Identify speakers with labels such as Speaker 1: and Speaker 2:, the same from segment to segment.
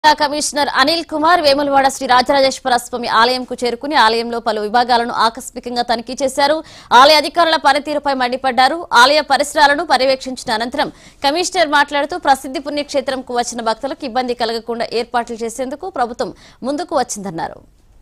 Speaker 1: జిల్లా కమిషనర్ అనిల్ కుమార్ వేములవాడ శ్రీ రాజరాజేశ్వర స్వామి ఆలయంకు చేరుకుని ఆలయంలో పలు విభాగాలను ఆకస్మికంగా తనిఖీ చేశారు ఆలయ అధికారుల పనితీరుపై మండిపడ్డారు ఆలయ పరిసరాలను పర్యవేక్షించిన అనంతరం కమిషనర్ మాట్లాడుతూ ప్రసిద్ధి పుణ్యక్షేత్రంకు వచ్చిన భక్తులకు ఇబ్బంది కలగకుండా ఏర్పాట్లు చేసేందుకు ప్రభుత్వం ముందుకు వచ్చిందన్నారు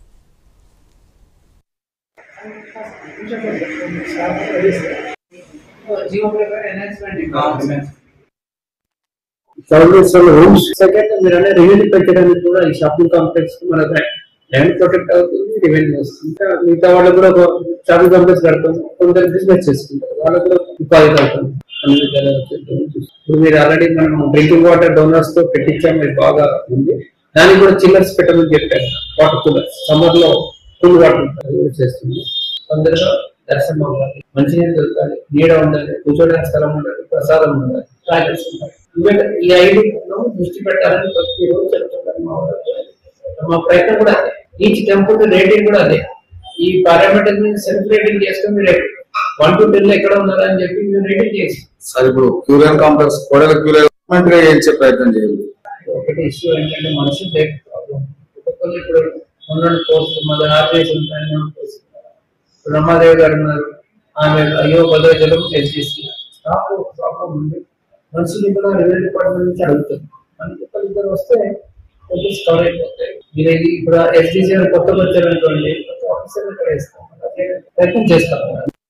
Speaker 2: సంవత్సరాల రూమ్స్ సెకండ్ మీరు అనే రెవెన్యూ పెట్టడానికి కూడా ఈ షాపింగ్ కాంప్లెక్స్ మన ల్యాండ్ ప్రొటెక్ట్ అవుతుంది రెవెన్యూ వస్తుంది ఇంకా మిగతా వాళ్ళు కూడా ఒక షాపింగ్ కాంప్లెక్స్ కడతాం కొందరు బిజినెస్ చేసుకుంటారు వాళ్ళకు కూడా ఉపాధి కలుగుతుంది అన్ని విధాలుగా చేద్దామని చూస్తున్నాం. ఇప్పుడు మీరు ఆల్రెడీ మనం డ్రింకింగ్ వాటర్ డోనర్స్ తో పెట్టించాం ఇది బాగా ఉంది దానికి కూడా చిల్లర్స్ పెట్టమని చెప్పారు వాటర్ కూలర్స్ సమ్మర్ లో కూల్ వాటర్ అది కూడా చేస్తుంది తొందరగా దర్శనం అవ్వాలి మంచినీళ్ళు దొరకాలి నీడ ఉండాలి కూర్చోడానికి స్థలం ఉండాలి ప్రసాదం ఉండాలి టాయిలెట్స్ ఉండాలి ఇవన్నీ ఈ ఐదు దృష్టి పెట్టాలని ప్రతి రోజు చెప్తున్నారు మా వాళ్ళు. మా ప్రయత్నం కూడా అదే ఈచ్ టెంపుల్ రేటింగ్ కూడా అదే ఈ పారామీటర్ మీద సెల్ఫ్ రేటింగ్ చేసుకుని మీరు వన్ టు టెన్ లో ఎక్కడ ఉన్నారని చెప్పి మీరు రేటింగ్ చేసి
Speaker 3: సార్ ఇప్పుడు క్యూరియన్ కాంప్లెక్స్ కోడల క్యూరియన్ గా చేయించే ప్రయత్నం చేయండి
Speaker 2: ఒకటి ఇష్యూ ఏంటంటే మనుషులు లేక ప్రాబ్లం ఒక్కొక్కరు ఇప్పుడు ఉన్న పోస్ట్ మన ఆర్టీఎస్ ఉంటాయని ఇప్పుడు రమాదేవి గారు ఉన్నారు ఆమె అయ్యో భద్రాచలం ఎస్డిసి స్టాఫ్ ప్రాబ్లం ఉంది మనుషులు కూడా రెవెన్యూ డిపార్ట్మెంట్ నుంచి అడుగుతారు మనకి ఒకరు ఇద్దరు వస్తే కొంచెం కవర్ అయిపోతాయి మీరు ఇది ఇప్పుడు ఎస్డిసి కొత్త వచ్చారనుకోండి కొత్త ఆఫీసర్ ఇక్కడ ఇస్తాం అదే ప్రయత్నం చేస్తాం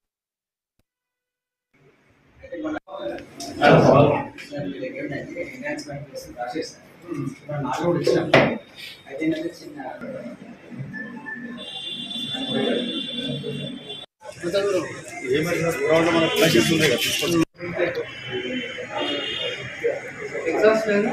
Speaker 2: ఎగ్జామ్స్ లేదా